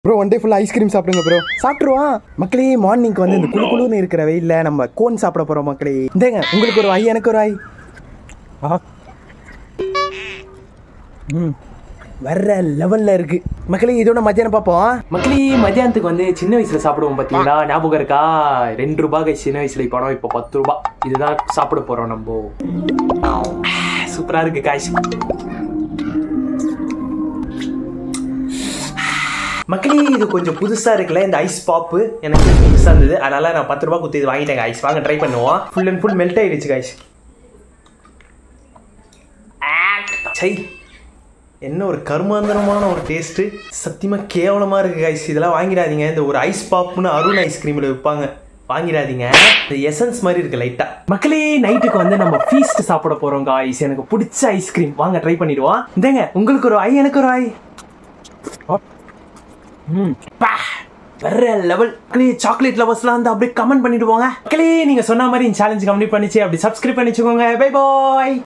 bro one day ஃபுல்லாக ice cream சாப்பிடுங்க bro சாப்பிட்ருவான் மக்களே மார்னிங்க்கு வந்து இந்த குளு குளுன்னு இருக்கிற வெயில்ல நம்ம கோன் சாப்பிட போகிறோம் மக்களே இந்தேங்க உங்களுக்கு ஒரு வாய் எனக்கு ஒரு வாய் ஆ ம் வர்ற லெவல்ல இருக்கு மக்களே இதோட மத்தியானம் பார்ப்போம் மக்களே மத்தியானத்துக்கு வந்து சின்ன வயசுல சாப்பிடுவோம் பாத்தீங்களா ஞாபகம் இருக்கா ரெண்டு ரூபாய் சின்ன வயசுல பணம் இப்போ பத்து ரூபாய் இதுதான் சாப்பிட போறோம் நம்ம சூப்பரா இருக்கு காய்ச்சி மக்களே இது கொஞ்சம் புதுசா இருக்குல்ல இந்த ஐஸ் பாப்பு எனக்கு புதுசா இருந்தது அதனால நான் பத்து ரூபாய் குத்தி இது வாங்கிட்டேன் ஐஸ் வாங்க ட்ரை பண்ணுவோம் ஃபுல் அண்ட் ஃபுல் மெல்ட் ஆயிடுச்சு காய்ஸ் சை என்ன ஒரு கருமாந்தரமான ஒரு டேஸ்ட்டு சத்தியமாக கேவலமாக இருக்குது கைஸ் இதெல்லாம் வாங்கிடாதீங்க இந்த ஒரு ஐஸ் பாப்னு அருண் ஐஸ்கிரீமில் விற்பாங்க வாங்கிடாதீங்க இந்த எசன்ஸ் மாதிரி இருக்கு லைட்டா மக்களே நைட்டுக்கு வந்து நம்ம ஃபீஸ்ட் சாப்பிட போறோம் காய்ஸ் எனக்கு பிடிச்ச ஐஸ்கிரீம் வாங்க ட்ரை பண்ணிடுவோம் இந்தேங்க உங்களுக்கு ஒரு ஐ எனக்கு ஒரு ஐ ம் பா வேற லெவல் மக்களே சாக்லேட் லவர்ஸ்லாம் வந்து அப்படியே கமெண்ட் பண்ணிட்டு போங்க மக்களே நீங்க சொன்ன மாதிரி சேலஞ்ச் கம்ப்ளீட் பண்ணிச்சு அப்படி சப்ஸ்கிரைப் பண்ணிச்சுக்கோங்க பை பாய்